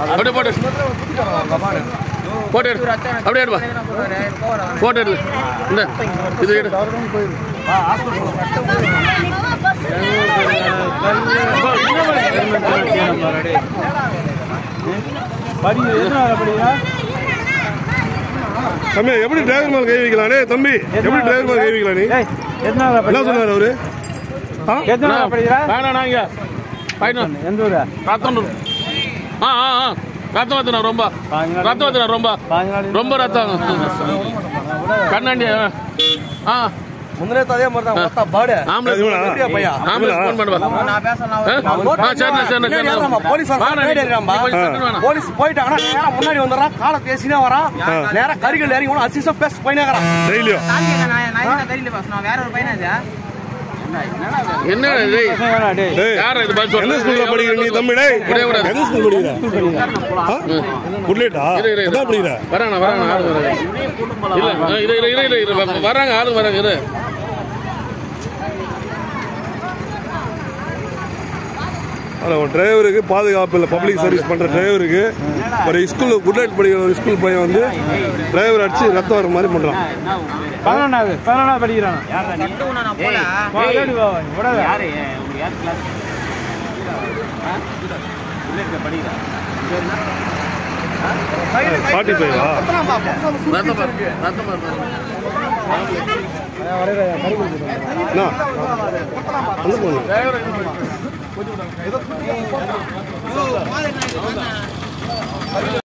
அப்படியே போட்டு போட்டு எடு அப்படியே எடுப்பா போட்டு எடு இந்த இது எடு படி எதனால படிக்கிறா தம்பி எப்படி டிரைவர் மேல கை வைக்கலாம் டேய் தம்பி எப்படி டிரைவர் மேல கை வைக்கலாம் நீ ஏய் எதனால என்ன படிக்கிறா சொன்னாரு அவரு ஆ? எதனால படிக்கிறா வேணாண்ணா இங்க பயணம் எந்த ஊரா ரத்தம் ஆ ஆ ஆ ரத்தம் வத்துனா ரொம்ப பாஞ்சு ரத்தம் வத்துனா ரொம்ப பாஞ்சு நாள் ரொம்ப ரத்தம் கண்ணாண்டி ஆ. ஆ முந்தினே அதே மாதிரி தான் ஒத்தா பாடு ஆம்புலன்ஸ் இவனா? பையா ஆம்புலன்ஸ் ஃபோன் பண்ணுவா நான் பேசலாம் ஆ சரிண்ணா சரிண்ணா பின்னாடி ஏறுறாம்மா, போலீஸ் வரா, வாண்ணா, பின்னாடி ஏறுறாம்மா. நீ கொஞ்சம் சத்தம் வேணாம். போலீஸ் போயிட்டாங்கன்னா நேரா முன்னாடி வந்துடுறான் காலை பேசினே வரான் நேரா கரிகள் இறங்கி கூட அசிசம் பேச போயினேங்கிறான் டெய்லியும் என்ன டேய் வேணா டேய் டேய் யார் இது பதில் எந்த சொல்றது? ஸ்கூல்ல படிக்கிற நீ தம்பி டேய் விடவே கூடாது. எந்த ஸ்கூல் படிக்கிற ஆ? புல்லட்டா இரு, இரு, இரு. எதான் படிக்கிற வராங்க வராங்க ஆளு வராங்க இல்ல ஆ, இரு இரு இரு இரு இரு வராங்க ஆளு வராங்க இரு ஆனா ஒரு டிரைவருக்கு பாதுகாப்பு இல்லை பப்ளிக் சர்வீஸ் பண்ற டிரைவருக்கு ஒரு ஸ்கூல் புல்லட் படிக்கிற ஒரு ஸ்கூல் பையன் வந்து டிரைவர் அடிச்சு ரத்தம் வர மாதிரி பண்றான் பதினொன்னாவது பதினொன்னாவது படிக்கிறான் வா, ஓடி வா, வா, விடாத. பாட்டி பையவா ரத்தம் பாரு ரத்தம் பாரு என்ன அந்த பொண்ணு